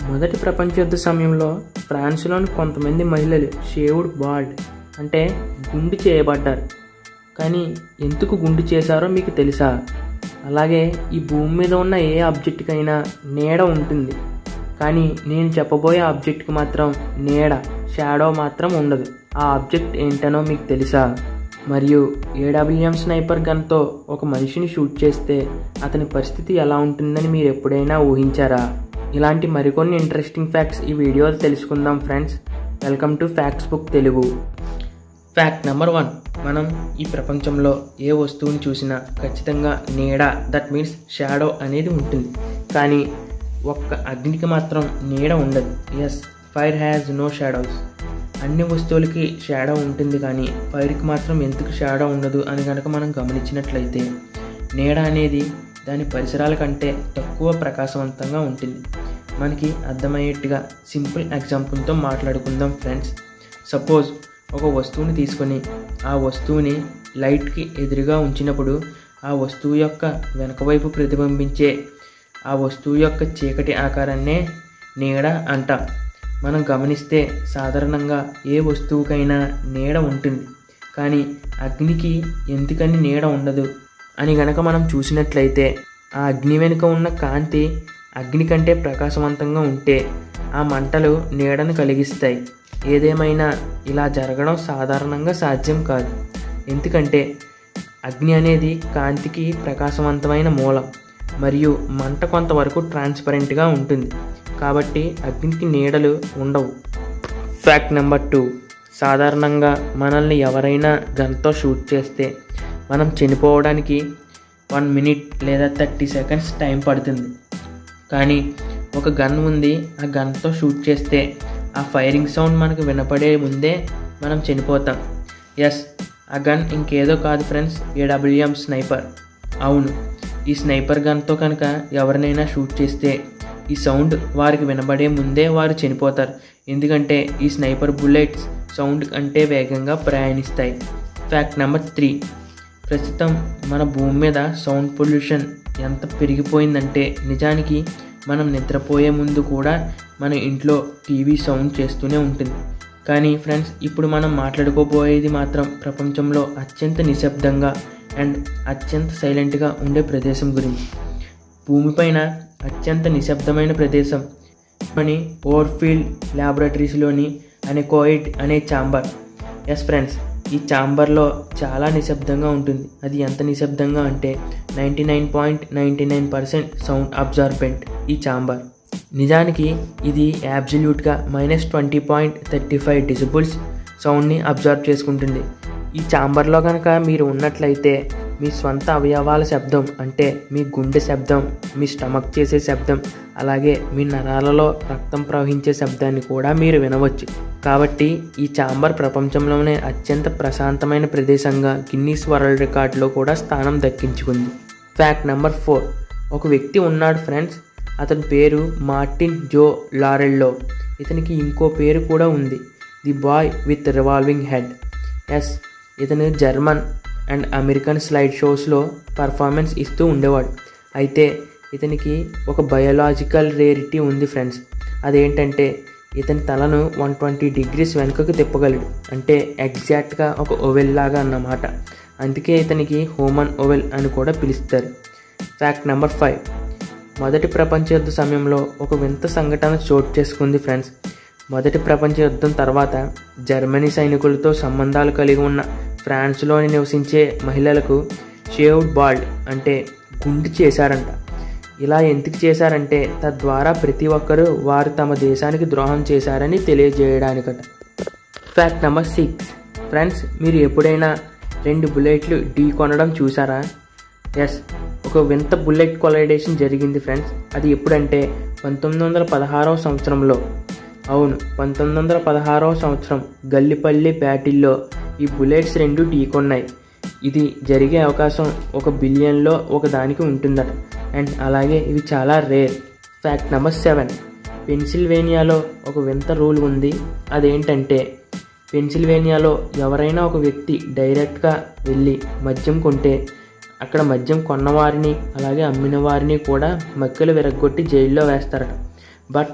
మొదటి ప్రపంచ యుద్ధ సమయంలో ఫ్రాన్స్లోని కొంతమంది మహిళలు షేవ్డ్ బాల్డ్ అంటే గుండు చేయబడ్డారు కానీ ఎందుకు గుండు చేశారో మీకు తెలుసా అలాగే ఈ భూమి మీద ఉన్న ఏ ఆబ్జెక్ట్కైనా నీడ ఉంటుంది కానీ నేను చెప్పబోయే ఆబ్జెక్ట్కి మాత్రం నీడ షాడో మాత్రం ఉండదు ఆ ఆబ్జెక్ట్ ఏంటనో మీకు తెలుసా మరియు ఏడబ్ల్యూఎం స్నైపర్ గన్తో ఒక మనిషిని షూట్ చేస్తే అతని పరిస్థితి ఎలా ఉంటుందని మీరు ఎప్పుడైనా ఊహించారా ఇలాంటి మరికొన్ని ఇంట్రెస్టింగ్ ఫ్యాక్ట్స్ ఈ వీడియోలో తెలుసుకుందాం friends welcome to Facts Book Telugu fact number one మనం ఈ ప్రపంచంలో ఏ వస్తువుని చూసినా ఖచ్చితంగా నీడ దట్ మీన్స్ షాడో అనేది ఉంటుంది కానీ ఒక్క అగ్నికి మాత్రం నీడ ఉండదు yes fire has no shadows అన్ని వస్తువులకి షాడో ఉంటుంది కానీ ఫైర్కి మాత్రం ఎందుకు షాడో ఉండదు అని కనుక మనం గమనించినట్లయితే నీడ అనేది దాని పరిసరాల కంటే తక్కువ ప్రకాశవంతంగా ఉంటుంది మనకి అర్థమయ్యేట్టుగా సింపుల్ ఎగ్జాంపుల్తో మాట్లాడుకుందాం ఫ్రెండ్స్ సపోజ్ ఒక వస్తువుని తీసుకొని ఆ వస్తువుని లైట్కి ఎదురుగా ఉంచినప్పుడు ఆ వస్తువు యొక్క వెనక వైపు ప్రతిబింబించే ఆ వస్తువు యొక్క చీకటి ఆకారాన్నే నీడ అంటాం మనం గమనిస్తే సాధారణంగా ఏ వస్తువుకైనా నీడ ఉంటుంది కానీ అగ్నికి ఎందుకని నీడ ఉండదు అని గనక మనం చూసినట్లయితే ఆ అగ్ని వెనుక ఉన్న కాంతి అగ్ని కంటే ప్రకాశవంతంగా ఉంటే ఆ మంటలు నీడను కలిగిస్తాయి ఏదేమైనా ఇలా జరగడం సాధారణంగా సాధ్యం కాదు ఎందుకంటే అగ్ని అనేది కాంతికి ప్రకాశవంతమైన మూలం మరియు మంట కొంతవరకు ట్రాన్స్పరెంట్గా ఉంటుంది కాబట్టి అగ్నికి నీడలు ఉండవు ఫ్యాక్ట్ నెంబర్ టూ సాధారణంగా మనల్ని ఎవరైనా గన్తో షూట్ చేస్తే మనం చనిపోవడానికి వన్ మినిట్ లేదా థర్టీ సెకండ్స్ టైం పడుతుంది కానీ ఒక గన్ ఉంది ఆ గన్తో షూట్ చేస్తే ఆ ఫైరింగ్ సౌండ్ మనకు వినపడే ముందే మనం చనిపోతాం ఎస్ ఆ గన్ ఇంకేదో కాదు ఫ్రెండ్స్ ఏడబ్ల్యూఎం స్నైపర్ అవును ఈ స్నైపర్ గన్తో కనుక ఎవరినైనా షూట్ చేస్తే ఈ సౌండ్ వారికి వినబడే ముందే వారు చనిపోతారు ఎందుకంటే ఈ స్నైపర్ బుల్లెట్స్ సౌండ్ కంటే వేగంగా ప్రయాణిస్తాయి ఫ్యాక్ట్ నెంబర్ త్రీ ప్రస్తుతం మన భూమి మీద సౌండ్ పొల్యూషన్ ఎంత పెరిగిపోయిందంటే నిజానికి మనం నిద్రపోయే ముందు కూడా మన ఇంట్లో టీవీ సౌండ్ చేస్తూనే ఉంటుంది కానీ ఫ్రెండ్స్ ఇప్పుడు మనం మాట్లాడుకోబోయేది మాత్రం ప్రపంచంలో అత్యంత నిశ్శబ్దంగా అండ్ అత్యంత సైలెంట్గా ఉండే ప్రదేశం గురించి భూమిపైన అత్యంత నిశ్శబ్దమైన ప్రదేశం అని ఓవర్ఫీల్డ్ ల్యాబొరేటరీస్లోని అనెకోయిడ్ అనే ఛాంబర్ ఎస్ ఫ్రెండ్స్ ఈ ఛాంబర్లో చాలా నిశ్శబ్దంగా ఉంటుంది అది ఎంత నిశ్శబ్దంగా అంటే ninety nine point ninety nine percent sound absorbent ఈ ఛాంబర్ నిజానికి ఇది యాబ్జల్యూట్గా minus twenty point thirty five decibels సౌండ్ని అబ్జర్వ్ చేసుకుంటుంది ఈ ఛాంబర్లో కనుక మీరు ఉన్నట్లయితే మీ స్వంత అవయవాల శబ్దం అంటే మీ గుండె శబ్దం మీ స్టమక్ చేసే శబ్దం అలాగే మీ నరాలలో రక్తం ప్రవహించే శబ్దాన్ని కూడా మీరు వినవచ్చు కాబట్టి ఈ ఛాంబర్ ప్రపంచంలోనే అత్యంత ప్రశాంతమైన ప్రదేశంగా గిన్నీస్ వరల్డ్ రికార్డులో కూడా స్థానం దక్కించుకుంది ఫ్యాక్ట్ నెంబర్ ఫోర్ ఒక వ్యక్తి ఉన్నాడు ఫ్రెండ్స్ అతని పేరు మార్టిన్ జో లారెల్లో ఇతనికి ఇంకో పేరు కూడా ఉంది the boy with revolving head yes ఇతను జర్మన్ అండ్ అమెరికన్ స్లైడ్ షోస్లో పర్ఫార్మెన్స్ ఇస్తూ ఉండేవాడు అయితే ఇతనికి ఒక బయోలాజికల్ రేరిటీ ఉంది ఫ్రెండ్స్ అదేంటంటే ఇతని తలను వన్ ట్వంటీ డిగ్రీస్ వెనుకకు తిప్పగలడు అంటే ఎగ్జాక్ట్గా ఒక ఓవెల్ లాగా అన్నమాట అందుకే ఇతనికి హోమన్ ఓవెల్ అని కూడా పిలుస్తారు ఫ్యాక్ట్ నెంబర్ ఫైవ్ మొదటి ప్రపంచ యుద్ధ సమయంలో ఒక వింత సంఘటన చోటు చేసుకుంది ఫ్రెండ్స్ మొదటి ప్రపంచ యుద్ధం తర్వాత జర్మనీ సైనికులతో సంబంధాలు కలిగి ఉన్న ఫ్రాన్స్లోని నివసించే మహిళలకు షేవ్డ్ బాల్డ్ అంటే గుండు చేశారంట ఇలా ఎందుకు చేశారంటే తద్వారా ప్రతి ఒక్కరూ వారు తమ దేశానికి ద్రోహం చేశారని తెలియజేయడానికట ఫ్యాక్ట్ నెంబర్ సిక్స్ ఫ్రెండ్స్ మీరు ఎప్పుడైనా రెండు బుల్లెట్లు ఢీ కొనడం చూసారా ఎస్ ఒక వింత బుల్లెట్ కొలైడేషన్ జరిగింది ఫ్రెండ్స్ అది ఎప్పుడంటే పంతొమ్మిది వందల పదహారవ సంవత్సరంలో అవును పంతొమ్మిది వందల పదహారవ సంవత్సరం గల్లిపల్లి బ్యాటిల్లో ఈ బుల్లెట్స్ రెండు ఢీకొన్నాయి ఇది జరిగే అవకాశం ఒక బిలియన్లో ఒక దానికి ఉంటుందట అండ్ అలాగే ఇవి చాలా రేర్ ఫ్యాక్ట్ నెంబర్ సెవెన్ పెన్సిల్వేనియాలో ఒక వింత రూల్ ఉంది అదేంటంటే పెన్సిల్వేనియాలో ఎవరైనా ఒక వ్యక్తి డైరెక్ట్గా వెళ్ళి మద్యం కొంటే అక్కడ మద్యం కొన్నవారిని అలాగే అమ్మిన వారిని కూడా మక్కెలు విరగ్గొట్టి జైల్లో వేస్తారట బట్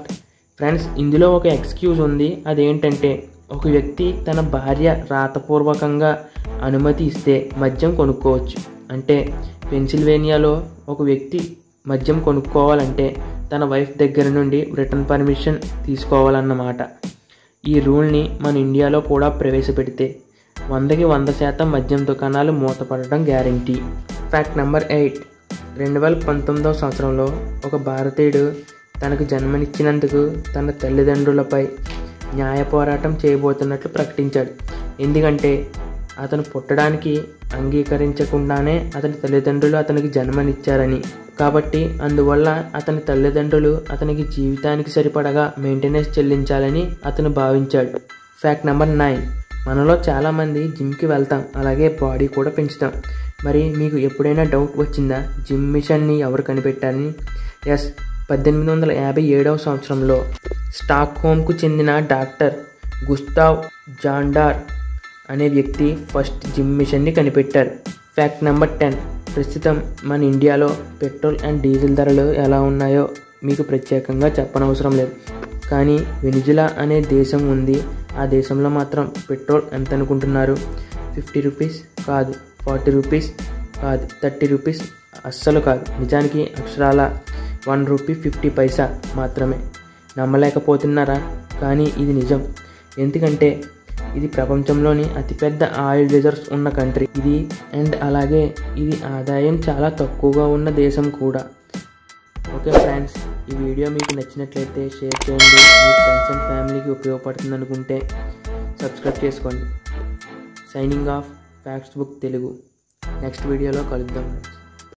ఫ్రెండ్స్ ఇందులో ఒక ఎక్స్క్యూజ్ ఉంది అదేంటంటే ఒక వ్యక్తి తన భార్య రాతపూర్వకంగా అనుమతి ఇస్తే మద్యం కొనుక్కోవచ్చు అంటే పెన్సిల్వేనియాలో ఒక వ్యక్తి మద్యం కొనుక్కోవాలంటే తన వైఫ్ దగ్గర నుండి రిటర్న్ పర్మిషన్ తీసుకోవాలన్నమాట ఈ రూల్ని మన ఇండియాలో కూడా ప్రవేశపెడితే వందకి వంద శాతం మద్యం దుకాణాలు మూతపడడం గ్యారంటీ ఫ్యాక్ట్ నెంబర్ ఎయిట్ రెండు వేల పంతొమ్మిదవ సంవత్సరంలో ఒక భారతీయుడు తనకు జన్మనిచ్చినందుకు తన తల్లిదండ్రులపై న్యాయ పోరాటం చేయబోతున్నట్లు ప్రకటించాడు ఎందుకంటే అతను పుట్టడానికి అంగీకరించకుండానే అతని తల్లిదండ్రులు అతనికి జన్మనిచ్చారని కాబట్టి అందువల్ల అతని తల్లిదండ్రులు అతనికి జీవితానికి సరిపడగా మెయింటెనెన్స్ చెల్లించాలని అతను భావించాడు ఫ్యాక్ట్ నెంబర్ నైన్ మనలో చాలామంది జిమ్కి వెళ్తాం అలాగే బాడీ కూడా పెంచుతాం మరి మీకు ఎప్పుడైనా డౌట్ వచ్చిందా జిమ్ మిషన్ని ఎవరు కనిపెట్టారని ఎస్ పద్దెనిమిది వందల యాభై ఏడవ సంవత్సరంలో స్టాక్ హోమ్కు చెందిన డాక్టర్ గుస్తావ్ జాండార్ అనే వ్యక్తి ఫస్ట్ జిమ్ మిషన్ని కనిపెట్టారు ఫ్యాక్ట్ నెంబర్ టెన్ ప్రస్తుతం మన ఇండియాలో పెట్రోల్ అండ్ డీజిల్ ధరలు ఎలా ఉన్నాయో మీకు ప్రత్యేకంగా చెప్పనవసరం లేదు కానీ వెనిజులా అనే దేశం ఉంది ఆ దేశంలో మాత్రం పెట్రోల్ ఎంత అనుకుంటున్నారు ఫిఫ్టీ రూపీస్ కాదు ఫార్టీ రూపీస్ కాదు థర్టీ రూపీస్ అస్సలు కాదు నిజానికి అక్షరాల వన్ రూపీ ఫిఫ్టీ పైసా మాత్రమే నమ్మలేకపోతున్నారా కానీ ఇది నిజం ఎందుకంటే ఇది ప్రపంచంలోని అతిపెద్ద ఆయిల్ రిజర్వ్స్ ఉన్న కంట్రీ ఇది అండ్ అలాగే ఇది ఆదాయం చాలా తక్కువగా ఉన్న దేశం కూడా ఓకే ఫ్రెండ్స్ ఈ వీడియో మీకు నచ్చినట్లయితే షేర్ చేయండి మీ ఫ్రెండ్స్ అండ్ ఫ్యామిలీకి ఉపయోగపడుతుంది అనుకుంటే సబ్స్క్రైబ్ చేసుకోండి signing off Facts Book Telugu next వీడియోలో కలుద్దాం ఫ్రెండ్స్